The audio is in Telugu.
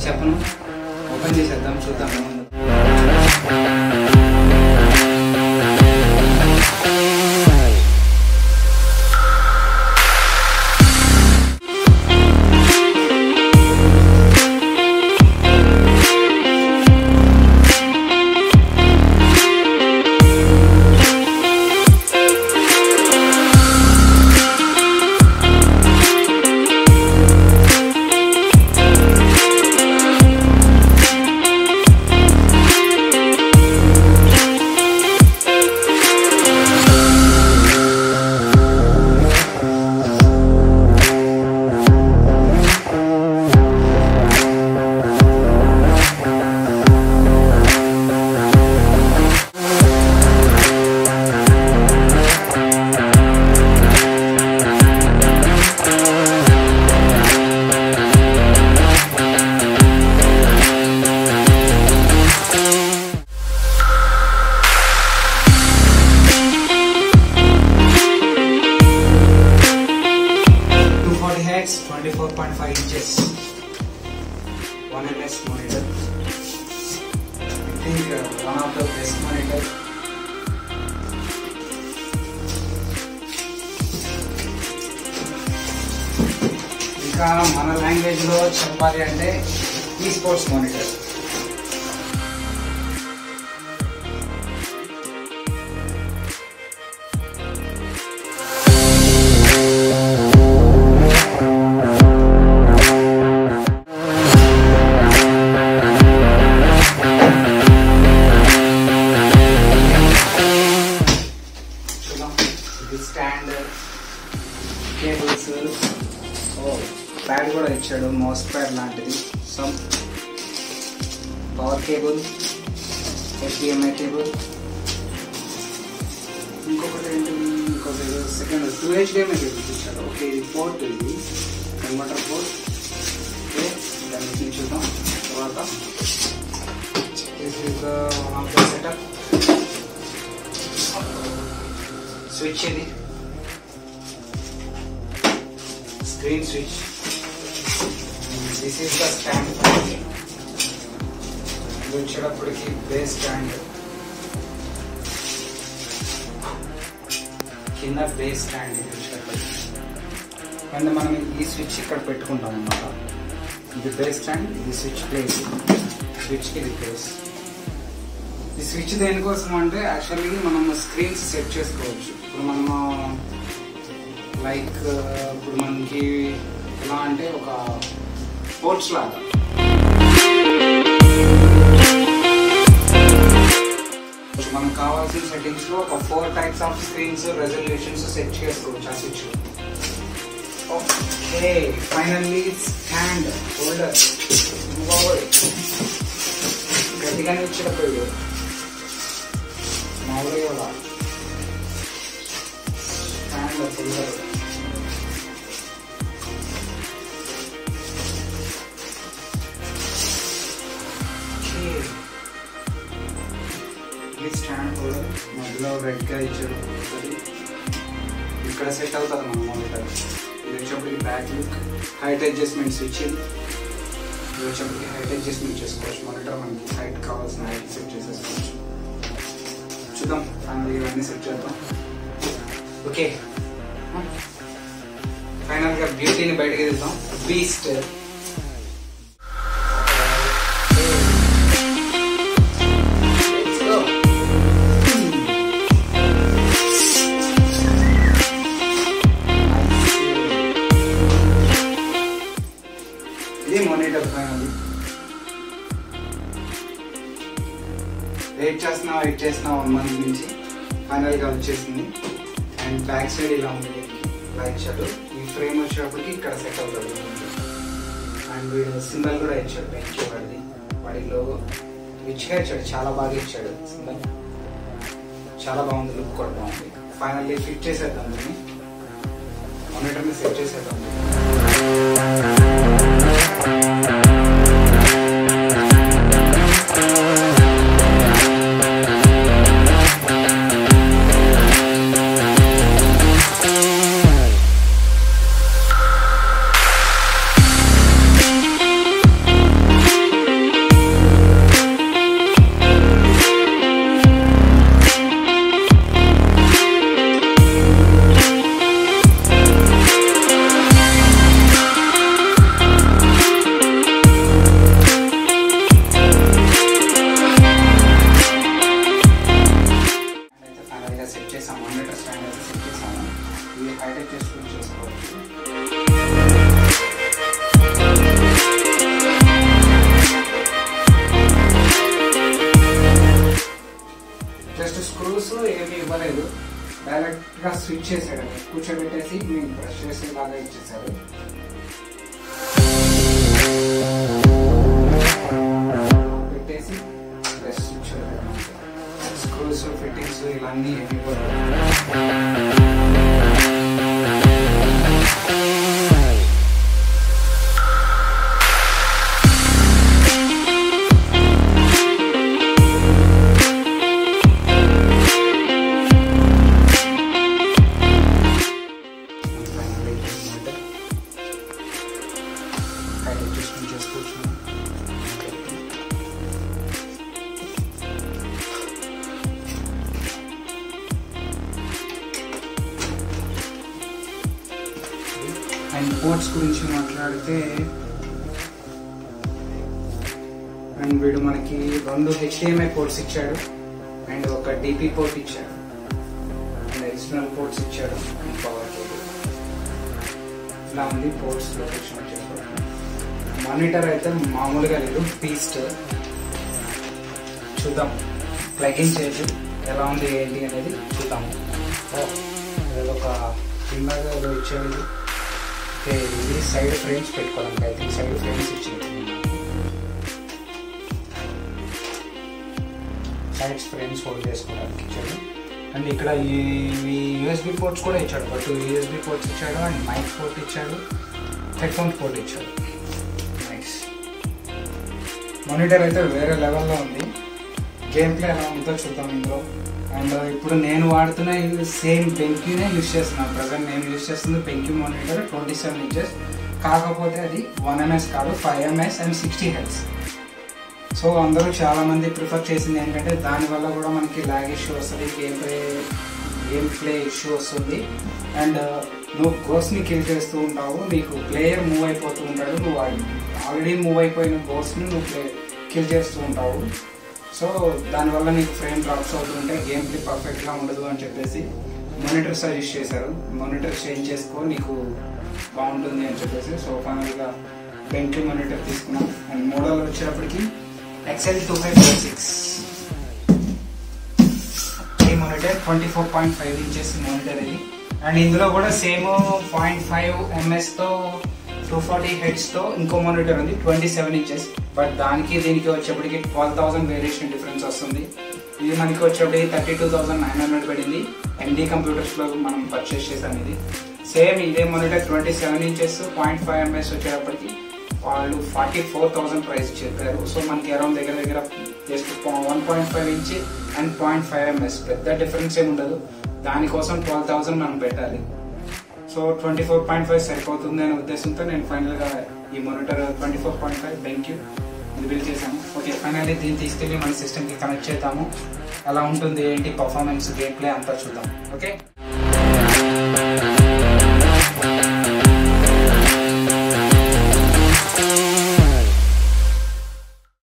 చెప్పను ఓపెన్ చేసేద్దాం చూద్దాం ఏముందో two forty hertz twenty four point five inches one MS monitor I think one of the best monitor ఇంకా మన లాంగ్వేజ్ లో చెప్పాలి అంటే ఈ స్పోర్ట్స్ మానిటర్ చూద్దాం ఇది స్టాండ్ కేబుల్స్ ఓ ప్యాడ్ కూడా ఇచ్చాడు మౌస్ ప్యాడ్ లాంటిది some power cable HDMI cable ఇంకొకటి ఏంటిది ఇంకొకటి సెకండ్ టూ హెచ్డిఎంఐ కేబుల్స్ ఇచ్చాడు ఓకే ఇది పోర్ట్ ఇది కన్వర్టర్ పోర్ట్ ఓకే దాని నుంచి చూద్దాం తర్వాత this is the one of the setup switch ఇది screen switch this is the stand ఇది వచ్చేటప్పటికి బేస్ స్టాండ్ కింద బేస్ స్టాండ్ ఇది వచ్చేటప్పటికి అండ్ మనం ఈ స్విచ్ ఇక్కడ పెట్టుకుంటాం అన్నమాట ఇది బేస్ స్టాండ్ ఇది స్విచ్ ప్లేస్ స్విచ్కి ఇది ప్లేస్ ఈ స్విచ్ దేనికోసం అంటే యాక్చువల్లీ మనం స్క్రీన్స్ సెట్ చేసుకోవచ్చు ఇప్పుడు మనము లైక్ ఇప్పుడు మనకి ఎలా అంటే ఒక పోర్ట్స్ లాగా ఇప్పుడు మనకు కావాల్సిన సెట్టింగ్స్ లో ఒక four types of screens resolutions set చేసుకోవచ్చు ఆ switch okay finally stand holder గట్టిగానే ఇచ్చేటప్పుడు మామూలుగా కూడా స్టాండ్ హోల్డర్ ఇది స్టాండ్ హోల్డర్ మధ్యలో రెడ్ గా ఇచ్చారు ఒకటి. ఇక్కడ సెట్ అవుతుంది మన మానిటర్ ఇది వచ్చేప్పటికి back look height adjustment switch ఇది ఇది వచ్చేప్పటికి హైట్ అడ్జస్ట్మెంట్ చేసుకోవచ్చు మానిటర్ మనకి హైట్ కావాల్సిన హైట్ సెట్ చేసేసుకోవచ్చు చూద్దాం ఫైనల్ ఇవన్నీ సెట్ చేద్దాం ఓకే ఫైనల్ గా బ్యూటీని బయటకి తీద్దాం బీస్ట్ ఇది మానిటర్ ఫైనల్ వెయిట్ చేస్తున్నా వెయిట్ చేస్తున్నా వన్ మంత్ నుంచి ఫైనల్ గా వచ్చేసింది అండ్ బ్యాక్ సైడ్ ఇలా ఉంది దీనికి ఇలా ఇచ్చాడు ఈ ఫ్రేమ్ వచ్చేటప్పటికి ఇక్కడ సెట్ అవుతుంది అండ్ వీడు సింబల్ కూడా ఇచ్చాడు బెంచ్ వాడిది వాడి లోగో రిచ్గా ఇచ్చాడు చాలా బాగా ఇచ్చాడు సింబల్ చాలా బాగుంది లుక్ కూడా బాగుంది ఫైనల్లీ ఫిట్ చేసేద్దాం దీన్ని మానిటర్ని సెట్ చేసేద్దాం స్విచ్ చేశాడు కూర్చోబెట్టేసి మేము బ్రష్ చేసేలాగా ఇచ్చేసాడు పెట్టేసి బ్రష్ స్విచ్ స్క్రూస్ ఫిట్టింగ్స్ ఇలా అన్ని హెవీ అడ్జస్ట్మెంట్ చేసుకోవచ్చు అండ్ పోర్ట్స్ గురించి మాట్లాడితే అండ్ వీడు మనకి రెండు హెచ్డిఎంఐ పోర్ట్స్ ఇచ్చాడు అండ్ ఒక డిపి పోర్ట్ ఇచ్చాడు అండ్ ఎక్స్టర్నల్ పోర్ట్స్ ఇచ్చాడు అండ్ పవర్ కేబుల్ ఇలా ఉంది పోర్ట్స్ లొకేషన్ వచ్చేసి మానిటర్ అయితే మామూలుగా లేదు పీస్ట్ చూద్దాం ప్లగిన్ చేసి ఎలా ఉంది ఏంటి అనేది చూద్దాము ఓ, ఏదో ఒక చిన్నగా ఏదో ఇచ్చాడు ఇది ఓకే ఇది సైడ్ ఫ్రేమ్స్ పెట్టుకోవడానికి ఐ థింక్ సైడ్ ఫ్రేమ్స్ ఇచ్చింది సైడ్స్ ఫ్రేమ్స్ హోల్డ్ చేసుకోవడానికి ఇచ్చాడు అండ్ ఇక్కడ ఈ యూఎస్బి పోర్ట్స్ కూడా ఇచ్చాడు బట్ యూఎస్బి పోర్ట్స్ ఇచ్చాడు అండ్ మైక్ పోర్ట్ ఇచ్చాడు హెడ్ఫోన్ పోర్ట్ ఇచ్చాడు నైస్ మానిటర్ అయితే వేరే లెవెల్లో ఉంది గేమ్ ప్లే ఎలా ఉందో చూద్దాం ఇందులో అండ్ ఇప్పుడు నేను వాడుతున్న సేమ్ పెంక్యూనే యూస్ చేస్తున్నాను ప్రజెంట్ నేను యూస్ చేస్తుంది BenQ monitor twenty seven inches కాకపోతే అది వన్ ఎంఎస్ కాదు five ms and sixty hertz so అందరూ చాలా మంది ప్రిఫర్ చేసింది ఏంటంటే దానివల్ల కూడా మనకి ల్యాగ్ ఇష్యూ వస్తుంది game play game play issue వస్తుంది అండ్ నువ్వు గోస్ని కిల్ చేస్తూ ఉంటావు నీకు ప్లేయర్ మూవ్ అయిపోతూ ఉంటాడు నువ్వు ఆల్రెడీ మూవ్ అయిపోయిన గోస్ని నువ్వు ప్లే కిల్ చేస్తూ ఉంటావు సో దానివల్ల నీకు ఫ్రేమ్ డ్రాప్స్ అవుతుంటే గేమ్ ప్లే పర్ఫెక్ట్గా ఉండదు అని చెప్పేసి మానిటర్ సజెస్ట్ చేశారు మానిటర్ చేంజ్ చేసుకో నీకు బాగుంటుంది అని చెప్పేసి సో ఫైనల్గా బెంక్లీ మానిటర్ తీసుకున్నాం అండ్ మోడల్ వచ్చేటప్పటికి XL two five four six ఈ monitor twenty four point five inches monitor ఇది అండ్ ఇందులో కూడా సేమ్ పాయింట్ ఫైవ్ ఎంఎస్తో టూ ఫార్టీ హెడ్స్తో ఇంకో మానిటర్ ఉంది ట్వంటీ సెవెన్ ఇంచెస్ బట్ దానికి దీనికి వచ్చేప్పటికి ట్వెల్వ్ థౌసండ్ వేరియేషన్ డిఫరెన్స్ వస్తుంది ఇది మనకి వచ్చేప్పటికి thirty two thousand nine hundred పడింది ఎండి కంప్యూటర్స్లో మనం పర్చేస్ చేసాం ఇది సేమ్ ఇదే monitor twenty seven inches point five ms వచ్చేటప్పటికి వాళ్ళు ఫార్టీ ఫోర్ థౌసండ్ ప్రైస్ చెప్పారు సో మనకి అరౌండ్ దగ్గర దగ్గర just one point five inch and point five ms పెద్ద డిఫరెన్స్ ఏమి ఉండదు దానికోసం ట్వెల్వ్ థౌసండ్ మనం పెట్టాలి so twenty four point five సరిపోతుంది అనే ఉద్దేశంతో నేను ఫైనల్గా ఈ monitor twenty four point five thank you ఇది బిల్ చేశాను ఓకే ఫైనల్లీ దీన్ని తీసుకెళ్ళి మన సిస్టమ్కి కనెక్ట్ చేద్దాము ఎలా ఉంటుంది ఏంటి పర్ఫార్మెన్స్ గేమ్ ప్లే అంతా చూద్దాం ఓకే